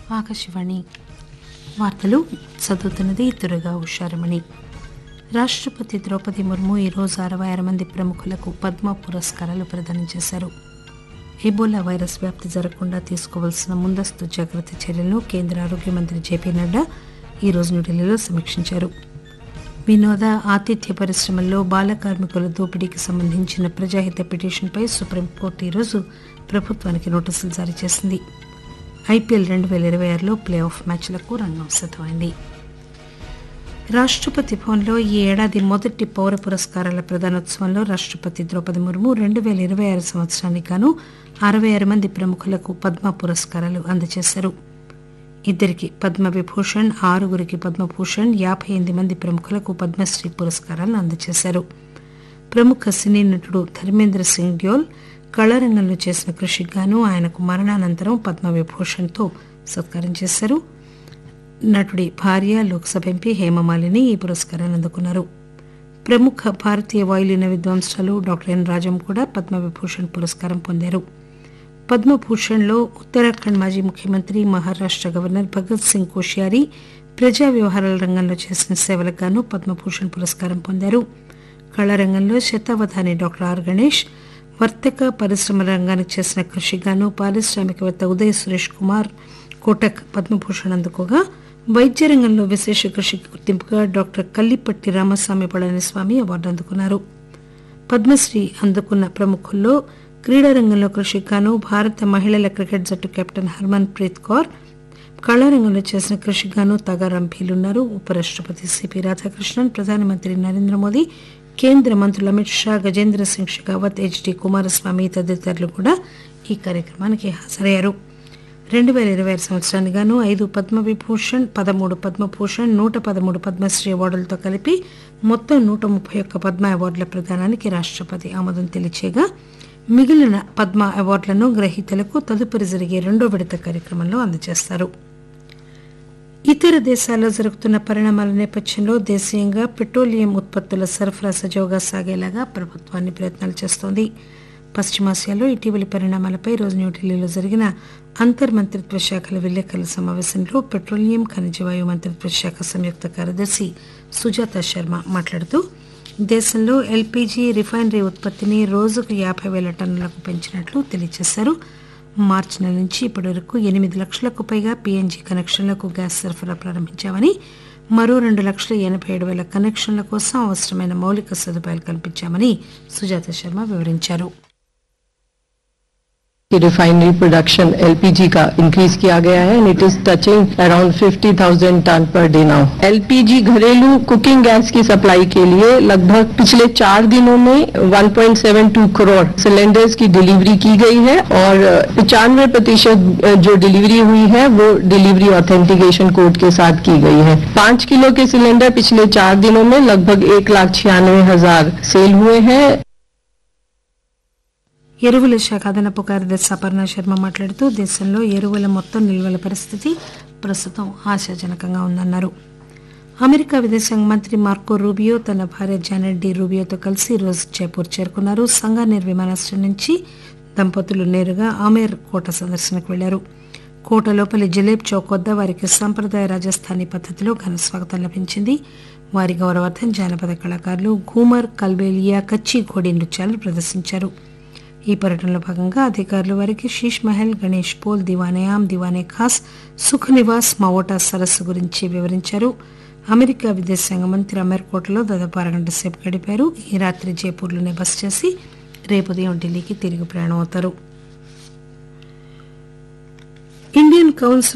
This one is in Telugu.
ఆకాశవాణి వార్తలు చదువుతున్నది దుర్గా ఉషారమణి రాష్టపతి ద్రౌపది ముర్ము ఈరోజు అరవై ఆరు మంది ప్రముఖులకు పద్మ పురస్కారాలు ప్రదానం చేశారు ఎబోలా వైరస్ వ్యాప్తి జరగకుండా తీసుకోవాల్సిన ముందస్తు జాగ్రత్త చర్యలను కేంద్ర ఆరోగ్య మంత్రి జేపీ నడ్డా ఈరోజు న్యూఢిల్లీలో సమీక్షించారు వినోద ఆతిథ్య పరిశ్రమల్లో బాల కార్మికుల దోపిడీకి సంబంధించిన ప్రజాహిత పిటిషన్పై సుప్రీంకోర్టు ఈరోజు ప్రభుత్వానికి నోటీసులు జారీ చేసింది ఐపీఎల్ రెండు వేల ఇరవై ఆరులో ప్లే ఆఫ్ మ్యాచ్లకు రంగం సిద్దమైంది రాష్టపతి భవన్లో ఈ ఏడాది మొదటి పౌర పురస్కారాల ప్రదానోత్సవంలో రాష్టపతి ద్రౌపది ముర్ము రెండు వేల ఇరవై ఆరు సంవత్సరానికి గాను అరవై ఆరు మంది ప్రముఖులకు పద్మ పురస్కారాలు అందజేశారు ఇద్దరికి పద్మ విభూషణ్ ఆరుగురికి పద్మభూషణ్ యాభై ఎనిమిది మంది ప్రముఖులకు పద్మశ్రీ పురస్కారాలను అందజేశారు ప్రముఖ సినీ నటుడు ధర్మేంద్ర సింగ్ డ్యోల్ కళారంగంలో చేసిన కృషికి గాను ఆయనకు మరణానంతరం పద్మవిభూషణ్తో సత్కారం చేశారు నటుడి భార్య లోక్సభ ఎంపీ హేమమాలిని ఈ పురస్కారాన్ని అందుకున్నారు ప్రముఖ భారతీయ వాయులీన విద్వాంసులు డాక్టర్ ఎన్ రాజం కూడా పద్మవిభూషణ్ పురస్కారం పొందారు పద్మభూషణ్లో ఉత్తరాఖండ్ మాజీ ముఖ్యమంత్రి మహారాష్ట గవర్నర్ భగత్ సింగ్ కోశ్యారి ప్రజా వ్యవహారాల రంగంలో చేసిన సేవలకు గాను పద్మభూషణ్ పురస్కారం పొందారు కళారంగంలో శతావధాని డాక్టర్ ఆర్ గణేష్ వర్తక పరిశ్రమ రంగానికి చేసిన కృషికి గాను పారిశ్రామికవేత్త ఉదయ్ సురేష్ కుమార్ కోటక్ పద్మభూషణ్ అందుకోగా వైద్య రంగంలో విశేష కృషికి గుర్తింపుగా డాక్టర్ కల్లిపట్టి రామస్వామి పళనిస్వామి అవార్డు అందుకున్నారు పద్మశ్రీ అందుకున్న ప్రముఖుల్లో క్రీడారంగంలో కృషికి గాను భారత మహిళల క్రికెట్ జట్టు కెప్టెన్ హర్మన్ ప్రీత్ కౌర్ కళారంగంలో చేసిన కృషికి గాను తగారం భీలున్నారు ఉపరాష్టపతి సిపి రాధాకృష్ణన్ ప్రధానమంత్రి నరేంద్ర మోదీ కేంద్ర మంత్రులు అమిత్ షా గజేంద్ర సింగ్ షెకావత్ హెచ్డి కుమారస్వామి తదితరులు కూడా ఈ కార్యక్రమానికి హాజరయ్యారు రెండు వేల ఇరవై ఆరు సంవత్సరానికి గాను ఐదు పద్మవిభూషణ్ పదమూడు పద్మభూషణ్ నూట పదమూడు పద్మశ్రీ అవార్డులతో కలిపి మొత్తం నూట ముప్పై ఒక్క పద్మ అవార్డుల ప్రదానానికి రాష్టపతి ఆమోదం తెలియచేయగా మిగిలిన పద్మ అవార్డులను గ్రహీతలకు తదుపరి జరిగే రెండో విడత కార్యక్రమంలో అందజేస్తారు ఇతర దేశాల్లో జరుగుతున్న పరిణామాల నేపథ్యంలో దేశీయంగా పెట్రోలియం ఉత్పత్తుల సరఫరా సజావుగా సాగేలాగా ప్రభుత్వాన్ని ప్రయత్నాలు చేస్తోంది పశ్చిమాసియాలో ఇటీవలి పరిణామాలపై రోజు న్యూఢిల్లీలో జరిగిన అంతర్మంత్రిత్వ శాఖల విలేకరుల సమావేశంలో పెట్రోలియం ఖనిజవాయు మంత్రిత్వ శాఖ సంయుక్త కార్యదర్శి సుజాత శర్మ మాట్లాడుతూ దేశంలో ఎల్పీజీ రిఫైనరీ ఉత్పత్తిని రోజుకు యాభై వేల టన్నులకు పెంచినట్లు తెలియజేశారు మార్చి నెల నుంచి ఇప్పటి వరకు ఎనిమిది లక్షలకు పైగా పీఎన్జీ కనెక్షన్లకు గ్యాస్ సరఫరా ప్రారంభించామని మరో రెండు లక్షల ఎనభై ఏడు వేల కనెక్షన్ల కోసం అవసరమైన మౌలిక సదుపాయాలు కల్పించామని సుజాత శర్మ వివరించారు की रिफाइनरी प्रोडक्शन एलपीजी का इंक्रीज किया गया है and it is touching around 50,000 tonne per day now LPG घरेलू कुकिंग गैस की सप्लाई के लिए लगभग पिछले चार दिनों में 1.72 करोड़ सिलेंडर्स की डिलीवरी की गई है और पचानवे प्रतिशत जो डिलीवरी हुई है वो डिलीवरी ऑथेंटिकेशन कोड के साथ की गई है पांच किलो के सिलेंडर पिछले चार दिनों में लगभग एक लाख छियानवे हजार सेल हुए हैं ఎరువుల శాఖ అదనపు కార్యదర్శి అపర్ణ శర్మ మాట్లాడుతూ దేశంలో ఎరువుల మొత్తం నిల్వల పరిస్థితి ప్రస్తుతం ఆశాజనకంగా ఉందన్నారు అమెరికా విదేశాంగ మంత్రి మార్కో రూబియో తన భార్య జానెట్ డి రూబియోతో కలిసి ఈరోజు జైపూర్ చేరుకున్నారు సంగానేర్ విమానాశ్రయం నుంచి దంపతులు నేరుగా ఆమేర్ కోట సందర్శనకు వెళ్లారు కోట లోపలి జిలేబ్ చౌక్ వద్ద వారికి సంప్రదాయ రాజస్థానీ పద్ధతిలో ఘన స్వాగతం లభించింది వారి గౌరవార్థం జానపద కళాకారులు ఘూమర్ కల్బేలియా కచ్చి ఘోడి నృత్యాలు ప్రదర్శించారు ఈ పర్యటనలో భాగంగా అధికారులు వారికి శీష్ మహల్ గణేష్ పోల్ దివానే ఆమ్ దివానే ఖాస్ సుఖ్ నివాస్ మవోటా సరస్సు గురించి వివరించారు అమెరికా విదేశాంగ మంత్రి అమర్కోటలో దాదాపు అరగంట సేపు గడిపారు ఈ రాత్రి జైపూర్లోనే బస చేసి రేపు ఉదయం ఢిల్లీకి తిరిగి ప్రయాణం అవుతారు ఇండియన్ కౌన్సిల్